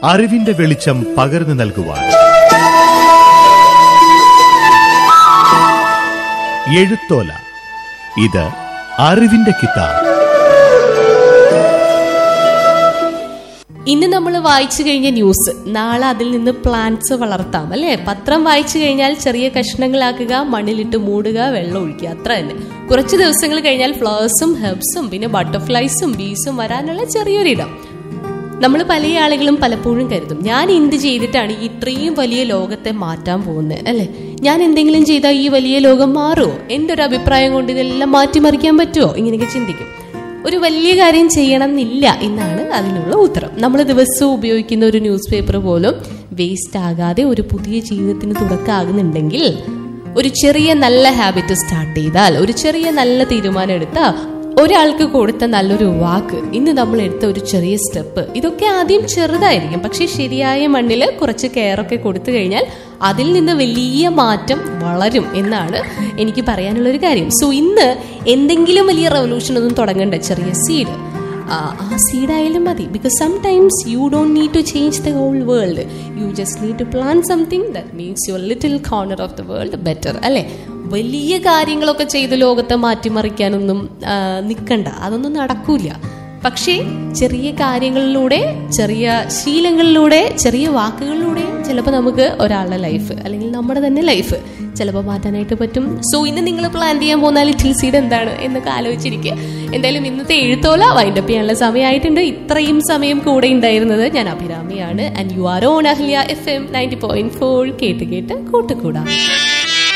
അറിവിന്റെ വെളിച്ചം പകർന്നു നൽകുവാൻ എഴുത്തോല ഇത് അറിവിന്റെ കിതാബ് ഇന്ന് നമ്മൾ വായിച്ചു കഴിഞ്ഞ ന്യൂസ് നാളെ അതിൽ നിന്ന് പ്ലാന്റ്സ് വളർത്താം അല്ലെ പത്രം വായിച്ചു കഴിഞ്ഞാൽ ചെറിയ കഷ്ണങ്ങളാക്കുക മണ്ണിലിട്ട് മൂടുക വെള്ളം ഒഴിക്കുക അത്ര തന്നെ കുറച്ച് ദിവസങ്ങൾ കഴിഞ്ഞാൽ ഫ്ലവേഴ്സും ഹെർബ്സും പിന്നെ ബട്ടർഫ്ലൈസും ബീസും വരാനുള്ള ചെറിയൊരിടം നമ്മൾ പല ആളുകളും പലപ്പോഴും കരുതും ഞാൻ എന്ത് ചെയ്തിട്ടാണ് ഈ ഇത്രയും വലിയ ലോകത്തെ മാറ്റാൻ പോകുന്നത് അല്ലെ ഞാൻ എന്തെങ്കിലും ചെയ്താൽ ഈ വലിയ ലോകം മാറുമോ എൻ്റെ ഒരു അഭിപ്രായം കൊണ്ട് ഇതെല്ലാം മാറ്റിമറിക്കാൻ പറ്റുമോ ഇങ്ങനെയൊക്കെ ചിന്തിക്കും ഒരു വലിയ കാര്യം ചെയ്യണം എന്നില്ല എന്നാണ് അതിനുള്ള ഉത്തരം നമ്മൾ ദിവസവും ഉപയോഗിക്കുന്ന ഒരു ന്യൂസ് പേപ്പർ പോലും വേസ്റ്റ് ആകാതെ ഒരു പുതിയ ജീവിതത്തിന് തുടക്കമാകുന്നുണ്ടെങ്കിൽ ഒരു ചെറിയ നല്ല ഹാബിറ്റ് സ്റ്റാർട്ട് ചെയ്താൽ ഒരു ചെറിയ നല്ല തീരുമാനം എടുത്താൽ ഒരാൾക്ക് കൊടുത്ത നല്ലൊരു വാക്ക് ഇന്ന് നമ്മൾ എടുത്ത ഒരു ചെറിയ സ്റ്റെപ്പ് ഇതൊക്കെ ആദ്യം ചെറുതായിരിക്കും പക്ഷെ ശരിയായ മണ്ണിൽ കുറച്ച് കെയറൊക്കെ കൊടുത്തു കഴിഞ്ഞാൽ അതിൽ നിന്ന് വലിയ മാറ്റം വളരും എന്നാണ് എനിക്ക് പറയാനുള്ള ഒരു കാര്യം സോ ഇന്ന് എന്തെങ്കിലും വലിയ റെവല്യൂഷൻ ഒന്നും തുടങ്ങണ്ട ചെറിയ സീഡ് ആ സീഡായാലും മതി because sometimes you don't need to change the whole world you just need to plan something that means your little corner of the world better അല്ലേ വലിയ കാര്യങ്ങളൊക്കെ ചെയ്ത് ലോകത്തെ മാറ്റിമറിക്കാനൊന്നും നിൽക്കണ്ട അതൊന്നും നടക്കൂല പക്ഷേ ചെറിയ കാര്യങ്ങളിലൂടെ ചെറിയ ശീലങ്ങളിലൂടെ ചെറിയ വാക്കുകളിലൂടെ ചിലപ്പോൾ നമുക്ക് ഒരാളുടെ ലൈഫ് അല്ലെങ്കിൽ നമ്മുടെ തന്നെ ലൈഫ് ചിലപ്പോൾ മാറ്റാനായിട്ട് പറ്റും സോ ഇന്ന് നിങ്ങൾ പ്ലാൻ ചെയ്യാൻ പോകുന്ന ലിറ്റിൽ സീഡ് എന്താണ് എന്നൊക്കെ ആലോചിച്ചിരിക്കുക എന്തായാലും ഇന്നത്തെ എഴുത്തോല വൈൻഡപ്പ് ചെയ്യാനുള്ള സമയമായിട്ടുണ്ട് ഇത്രയും സമയം കൂടെ ഉണ്ടായിരുന്നത് ഞാൻ അഭിരാമിയാണ് and you are on Ahalia F M ninety point four കേട്ട് കേട്ട് കൂട്ടുകൂടാം